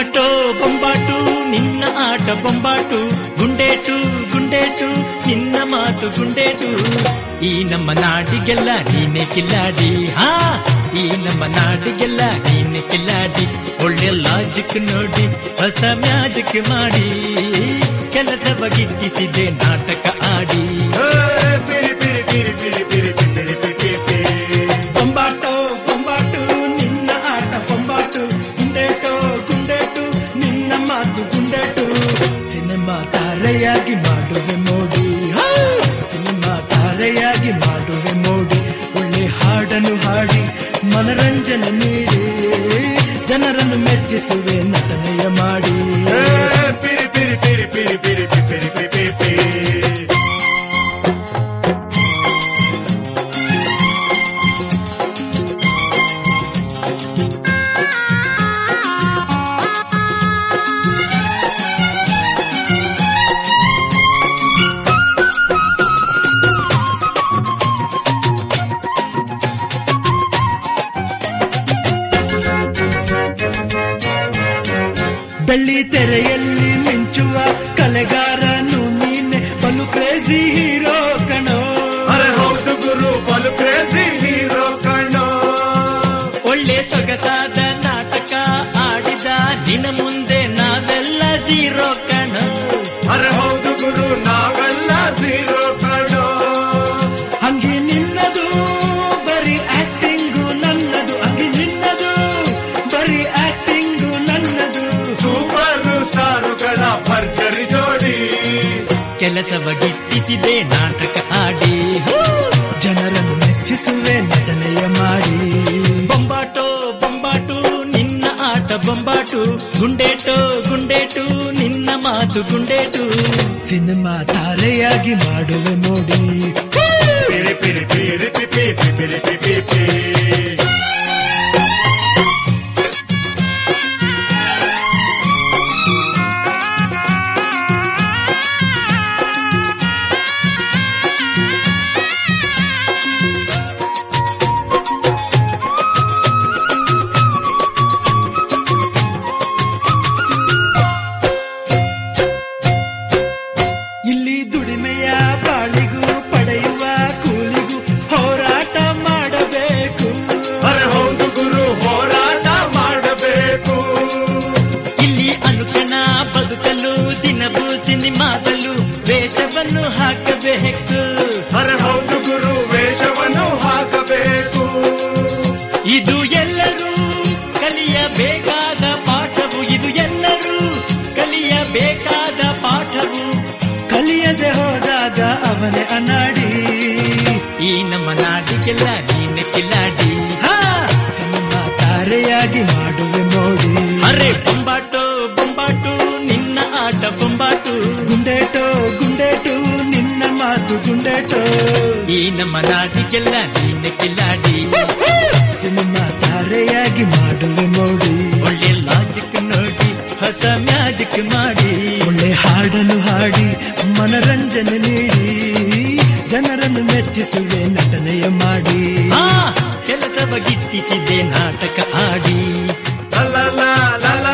ಬೊಂಬಾಟೋ ಬೊಂಬಾಟು ನಿನ್ನ ಆಟ ಬೊಂಬಾಟು ಗುಂಡೇಟು ಗುಂಡೇಟು ನಿನ್ನ ಮಾತು ಗುಂಡೇಟು ಈ ನಮ್ಮ ನಾಡಿಗೆಲ್ಲ ನೀನೆ ಕಿಲ್ಲಾಡಿ ಹಾ ಈ ನಮ್ಮ ನಾಡಿಗೆಲ್ಲ ನೀನೆ ಕಿಲ್ಲಾಡಿ ಒಳ್ಳೆ ಲಾಜಿಕ್ ನೋಡಿ ಹೊಸ ಮ್ಯಾಜಿಕ್ ಮಾಡಿ ಕೆಲಸ ಬಗಿಟ್ಟಿಸಿದೆ ನಾಟಕ ಆಡಿ ಪಿರಿ ಪಿರಿ ಪಿರಿ ಪಿರಿ ಪಿರಿ ಪಿರಿ ಪಿರಿ ಪಿರಿ ಬೊಂಬಾಟೋ ಬೊಂಬಾಟು ನಿನ್ನ ಆಟ ಬೊಂಬಾಟು ಗುಂಡೇಟು ಗುಂಡೇಟು ನಿನ್ನ ಮಾತು ಗುಂಡೇಟು ಸಿನಿಮಾ ತಾರೆಯಾಗಿ ಮಾಡುವೆ ಮೋಡಿ ಹಾ! ಸಿನಿಮಾ ತಾರೆಯಾಗಿ ಮಾಡುವೆ ಮೋಡಿ ಒಳ್ಳೆ ಹಾಡನ್ನು ಹಾಡಿ ಮನರಂಜನೆ ನೀಡಿ ಜನರನ್ನು ಮೆಚ್ಚಿಸುವೆ ನಟನೆಯ ಮಾಡಿ ಪಿರಿ ಪಿರಿ ಪಿರಿ ಪಿರಿ ಪಿರಿ ಪಿರಿ ಪಿರಿ ಪಿರಿ ಬೆಳ್ಳಿ ತೆರೆಯಲ್ಲಿ ಮಿಂಚುವ ಕಲೆಗಾರನು ನೀನೆ ಬಲು ಕ್ರೇಜಿ ಹೀರೋ ಕಣೋ ಅರೆ ಹೌದು ಗುರು ಬಲು ಕ್ರೇಜಿ ಹೀರೋ ಕಣ್ಣೋ ಒಳ್ಳೆ ಸೊಗಸಾದ ನಾಟಕ ಆಡಿದ ನಿನ್ನ ಮುಂದೆ ನಾವೆಲ್ಲ ಜೀರೋ ಕಣೋ ಅರೆ ಹೌದು ಗುರು ನಾವೆಲ್ಲ ಝೀರೋ ಕಣ್ಣೋ ಹಂಗೆ ನಿನ್ನದು ಬರೀ ಆಕ್ಟಿಂಗು ನನ್ನದು ಹಂಗೆ ನಿನ್ನದು ಬರೀ ಆಕ್ಟಿಂಗು ನನ್ನದು ಸೂಪರ್ ಸ್ಟಾರುಗಳ ಭರ್ಜರಿ ಜೋಡಿ ಕೆಲಸವ ಗಿಟ್ಟಿಸಿದೆ ನಾಟಕ ಆಡಿ ಜನರನ್ನು ಮೆಚ್ಚಿಸುವೆ ನಟನೆಯ ಮಾಡಿ ಬೊಂಬಾಟೋ ಬೊಂಬಾಟು ನಿನ್ನ ಆಟ ಬೊಂಬಾಟು ಗುಂಡೇಟೋ ಗುಂಡೇಟು ನಿನ್ನ ಮಾತು ಗುಂಡೇಟು ಸಿನಿಮಾ ತಾರೆಯಾಗಿ ಮಾಡುವೆ ನೋಡಿ ಪಿರಿ ಪಿರಿ ಪಿರಿ ಪಿರಿ ಪಿರಿ ಪಿರಿ ಪಿರಿ ಇಲ್ಲಿ ದುಡಿಮೆಯ ಬಾಳಿಗೂ ಪಡೆಯುವ ಕೂಲಿಗೂ ಹೋರಾಟ ಮಾಡಬೇಕು ಅರೆ ಹೌದು ಗುರು ಹೋರಾಟ ಮಾಡಬೇಕು ಇಲ್ಲಿ ಅನುಕ್ಷಣ ಬದುಕಲು ದಿನವೂ ಸಿನಿಮಾದಲ್ಲೂ ವೇಷವನ್ನು ಹಾಕಬೇಕು ಅರೆ ಹೌದು ಗುರು ವೇಷವನ್ನು ಹಾಕಬೇಕು ಇದು ಎಲ್ಲರೂ ಕಲಿಯಬೇಕಾದ ಪಾಠವು ಇದು ಎಲ್ಲರೂ ಕಲಿಯಬೇಕಾದ ಪಾಠವು ಕಲಿಯದೆ ಹೋದಾಗ ಅವನೇ ಅನಾಡಿ ಈ ನಮ್ಮ ನಾಡಿಗೆಲ್ಲ ನೀನೆ ಕಿಲಾಡಿ ಹಾ ಸಿನಿಮಾ ತಾರೆಯಾಗಿ ಮಾಡುವೆ ಮೋಡಿ ಅರೆ ಬೊಂಬಾಟು ಬೊಂಬಾಟು ನಿನ್ನ ಆಟ ಬೊಂಬಾಟು ಗುಂಡೇಟೋ ಗುಂಡೇಟು ನಿನ್ನ ಮಾತು ಗುಂಡೇಟೋ ಈ ನಮ್ಮ ನಾಡಿಗೆಲ್ಲ ನೀನೆ ಕಿಲಾಡಿ ಸಿನಿಮಾ ತಾರೆಯಾಗಿ ಮಾಡುವೆ ಮೋಡಿ ಒಳ್ಳೆ ಲಾಜಿಕ್ ನೋಡಿ ಹೊಸ ಮ್ಯಾಜಿಕ್ ಮಾಡಿ ಒಳ್ಳೆ ಹಾಡನ್ನು ಹಾಡಿ ಮನರಂಜನೆ ನೀಡಿ ಜನರನ್ನು ಮೆಚ್ಚಿಸುವೆ ನಟನೆಯ ಮಾಡಿ ಕೆಲಸವ ಗಿಟ್ಟಿಸಿದೆ ನಾಟಕ ಆಡಿ ಲ ಲ ಲ ಲ